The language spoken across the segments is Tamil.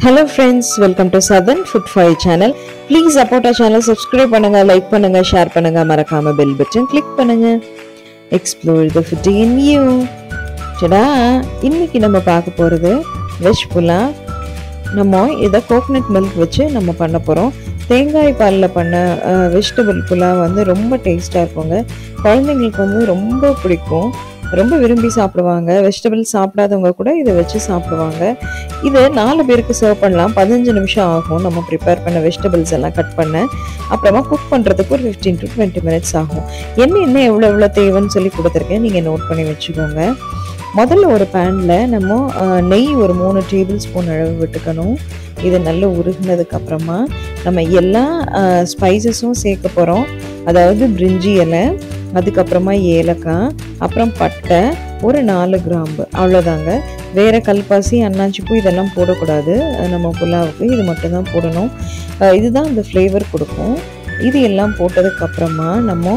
hello friends welcome to southern food five channel please support channel subscribe பண்ணுங்க லைக் பண்ணுங்க ஷேர் பண்ணுங்க மறக்காம பெல் பட்டன் கிளிக் பண்ணுங்க explore the food in you சடா இன்னைக்கு நம்ம பார்க்க போகிறது வெஜ் புலாவ் நம்ம இதை கோகனட் மில்க் வச்சு நம்ம பண்ண போகிறோம் தேங்காய் பாலில் பண்ண வெஜிடபிள் புலாவ் வந்து ரொம்ப டேஸ்ட்டாக இருக்குங்க குழந்தைங்களுக்கு வந்து ரொம்ப பிடிக்கும் ரொம்ப விரும்பி சாப்பிடுவாங்க வெஜிடபிள் சாப்பிடாதவங்க கூட இதை வச்சு சாப்பிடுவாங்க இது நாலு பேருக்கு சர்வ் பண்ணலாம் பதினஞ்சு நிமிஷம் ஆகும் நம்ம ப்ரிப்பேர் பண்ண வெஜிடபிள்ஸ் எல்லாம் கட் பண்ண அப்புறமா குக் பண்ணுறதுக்கு ஒரு ஃபிஃப்டீன் டு டுவெண்ட்டி மினிட்ஸ் ஆகும் என்ன என்ன எவ்வளோ எவ்வளோ தேவைன்னு சொல்லி கொடுத்துருக்கேன் நீங்கள் நோட் பண்ணி வச்சுக்கோங்க முதல்ல ஒரு பேனில் நம்ம அஹ், நெய் ஒரு மூணு டேபிள் ஸ்பூன் அளவு விட்டுக்கணும் இது நல்லா உருகுனதுக்கு அப்புறமா நம்ம எல்லா ஸ்பைசஸும் சேர்க்க போகிறோம் அதாவது பிரிஞ்சி இலை அதுக்கப்புறமா ஏலக்காய் அப்புறம் பட்டை ஒரு நாலு கிராம்பு அவ்வளோதாங்க வேற கல்பாசி அன்னாச்சிப்பூ இதெல்லாம் போடக்கூடாது அஹ் நம்ம புலாவுக்கு இது மட்டும்தான் போடணும் அஹ் இதுதான் இந்த ஃப்ளேவர் கொடுக்கும் இது எல்லாம் போட்டதுக்கு அப்புறமா நம்ம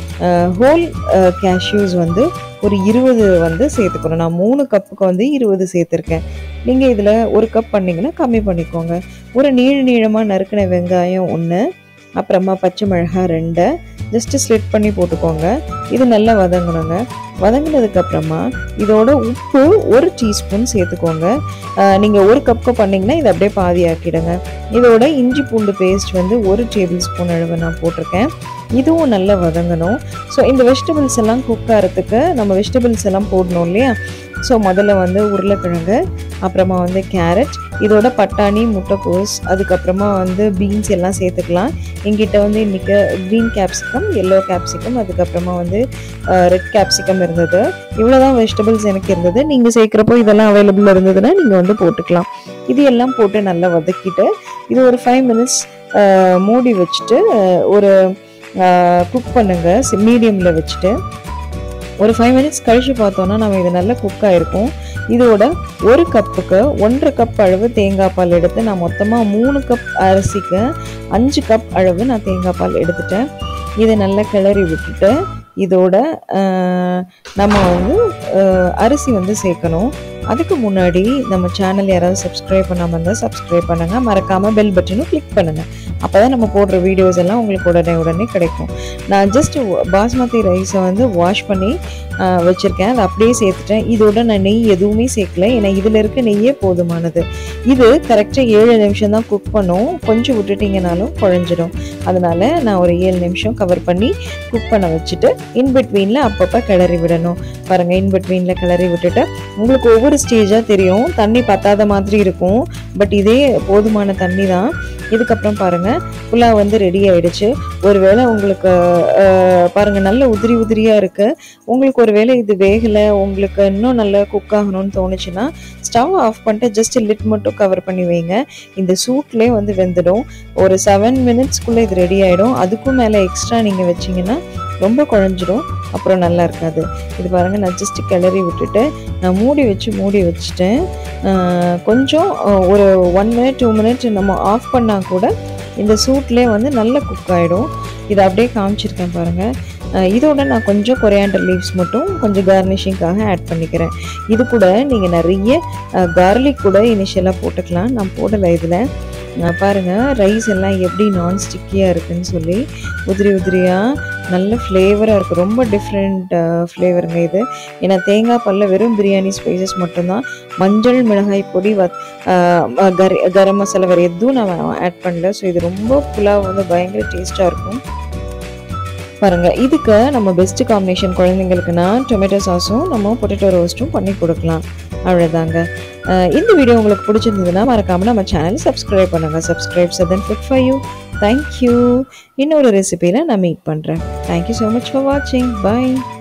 ஹோல் கேஷ்யூஸ் வந்து ஒரு இருபது வந்து சேர்த்துக்கணும் நான் மூணு கப்புக்கு வந்து இருபது சேர்த்துருக்கேன் நீங்கள் இதில் ஒரு கப் பண்ணிங்கன்னா கம்மி பண்ணிக்கோங்க ஒரு நீள நீளமாக நறுக்கின வெங்காயம் ஒன்று அப்புறமா பச்சை மிளகாய் ரெண்டு ஜஸ்ட்டு ஸ்லிட் பண்ணி போட்டுக்கோங்க இது நல்லா வதங்கணுங்க வதங்கினதுக்கு அப்புறமா இதோட உப்பு ஒரு டீஸ்பூன் சேர்த்துக்கோங்க நீங்கள் ஒரு கப்புக்கு பண்ணிங்கன்னா இதை அப்படியே பாதி ஆக்கிடுங்க இதோட இஞ்சி பூண்டு பேஸ்ட் வந்து ஒரு டேபிள் ஸ்பூன் அளவு நான் போட்டிருக்கேன் இதுவும் நல்லா வதங்கணும் ஸோ இந்த வெஜிடபிள்ஸ் எல்லாம் குக் ஆகிறதுக்கு நம்ம வெஜிடபிள்ஸ் எல்லாம் போடணும் இல்லையா ஸோ முதல்ல வந்து உருளைக்கிழங்கு அப்புறமா வந்து கேரட் இதோட பட்டாணி முட்டைக்கோஸ் அதுக்கப்புறமா வந்து பீன்ஸ் எல்லாம் சேர்த்துக்கலாம் எங்கிட்ட வந்து இன்றைக்கி க்ரீன் கேப்சிகம் எல்லோ கேப்சிகம் அதுக்கப்புறமா வந்து ரெட் கேப்சிகம் இருந்தது இவ்வளோதான் வெஜிடபிள்ஸ் எனக்கு இருந்தது நீங்கள் சேர்க்குறப்போ இதெல்லாம் அவைலபிள் இருந்ததுன்னா நீங்கள் வந்து போட்டுக்கலாம் இது எல்லாம் போட்டு நல்லா வதக்கிட்டு இது ஒரு ஃபைவ் மினிட்ஸ் மூடி வச்சுட்டு அஹ், ஒரு குக் பண்ணுங்க மீடியமில் வச்சுட்டு ஒரு ஃபைவ் மினிட்ஸ் கழிச்சு பார்த்தோன்னா நம்ம இது நல்லா குக் ஆகிருக்கும் இதோட ஒரு கப்புக்கு ஒன்றரை கப் அளவு தேங்காய் பால் எடுத்து நான் மொத்தமாக மூணு கப் அரிசிக்கு அஞ்சு கப் அளவு நான் தேங்காய் பால் எடுத்துட்டேன் இதை நல்லா கிளறி விட்டுட்டு இதோட ஆஹ், நம்ம வந்து ஆஹ், அரிசி வந்து சேர்க்கணும் அதுக்கு முன்னாடி நம்ம சேனல் யாராவது சப்ஸ்கிரைப் பண்ணாமல் இருந்தால் சப்ஸ்கிரைப் பண்ணுங்கள் மறக்காமல் பெல் பட்டனும் கிளிக் பண்ணுங்கள் அப்போ தான் நம்ம போடுற வீடியோஸ் எல்லாம் உங்களுக்கு உடனே உடனே கிடைக்கும் நான் ஜஸ்ட் பாஸ்மதி ரைஸை வந்து வாஷ் பண்ணி ஆஹ், வச்சிருக்கேன் அதை அப்படியே சேர்த்துட்டேன் இதோட நான் நெய் எதுவுமே சேர்க்கல ஏன்னா இதில் இருக்க நெய்யே போதுமானது இது கரெக்டாக ஏழு நிமிஷம் தான் குக் பண்ணும் கொஞ்சம் விட்டுட்டிங்கனாலும் குழஞ்சிடும் அதனால நான் ஒரு ஏழு நிமிஷம் கவர் பண்ணி குக் பண்ண வச்சுட்டு இன் பிட்வீனில் அப்பப்போ கிளறி விடணும் பாருங்கள் இன் பிட்வீனில் கிளறி விட்டுட்டு உங்களுக்கு ஒவ்வொரு ஸ்டேஜாக தெரியும் தண்ணி பத்தாத மாதிரி இருக்கும் பட் இதே போதுமான தண்ணி தான் இதுக்கப்புறம் பாருங்கள் புலாவ் வந்து ரெடி ஆயிடுச்சு ஒருவேளை உங்களுக்கு அஹ், பாருங்க நல்ல உதிரி உதிரியாக இருக்கு உங்களுக்கு ஒருவேளை இது வேகலை உங்களுக்கு இன்னும் நல்லா குக் ஆகணும்னு தோணுச்சுன்னா ஸ்டவ் ஆஃப் பண்ணிட்டு ஜஸ்ட் லிட் மட்டும் கவர் பண்ணி வைங்க இந்த சூட்லேயே வந்து வெந்துடும் ஒரு செவன் மினிட்ஸ்க்குள்ளே இது ரெடி ஆகிடும் அதுக்கும் மேலே எக்ஸ்ட்ரா நீங்கள் வச்சிங்கன்னா ரொம்ப குழஞ்சிடும் அப்புறம் நல்லா இருக்காது இது பாருங்கள் நான் ஜஸ்ட் கிளறி விட்டுட்டு நான் மூடி வச்சு மூடி வச்சுட்டேன் அஹ், கொஞ்சம் அஹ், ஒரு ஒன் மினிட் டூ மினிட் நம்ம ஆஃப் பண்ணால் கூட இந்த சூட்லேயே வந்து நல்லா குக் ஆகிடும் இதை அப்படியே காமிச்சிருக்கேன் பாருங்கள் அஹ் இதோட நான் கொஞ்சம் கொரியாண்டர் லீவ்ஸ் மட்டும் கொஞ்சம் கார்னிஷிங்காக ஆட் பண்ணிக்கிறேன் இது கூட நீங்கள் நிறைய கார்லிக் கூட இனிஷியலாக போட்டுக்கலாம் நான் போடலை இதில் நான் பாருங்கள் ரைஸ் எல்லாம் எப்படி நான் ஸ்டிக்கியாக இருக்குன்னு சொல்லி உதிரி உதிரியாக நல்ல ஃப்ளேவராக இருக்குது ரொம்ப டிஃப்ரெண்ட் ஃப்ளேவருங்க இது ஏன்னா தேங்காய் பாலில் வெறும் பிரியாணி ஸ்பைசஸ் மட்டும்தான் மஞ்சள் மிளகாய் பொடி வத் அஹ், கர கரம் மசாலா வேறு எதுவும் நான் ஆட் பண்ணல ஸோ இது ரொம்ப புலாவ் வந்து பயங்கர டேஸ்ட்டாக இருக்கும் பாருங்க இதுக்கு நம்ம பெஸ்ட் காம்பினேஷன் குழந்தைங்களுக்குன்னா டொமேட்டோ சாஸும் நம்ம பொட்டேட்டோ ரோஸ்ட்டும் பண்ணி கொடுக்கலாம் அவ்வளோதாங்க அஹ் இந்த வீடியோ உங்களுக்கு பிடிச்சிருந்ததுன்னா மறக்காம நம்ம சேனல் சப்ஸ்கிரைப் பண்ணுங்க subscribe southern food for you thank you இன்னொரு ரெசிபியில் நான் மீட் பண்ணுறேன் தேங்க்யூ ஸோ மச் ஃபார் வாட்சிங் பை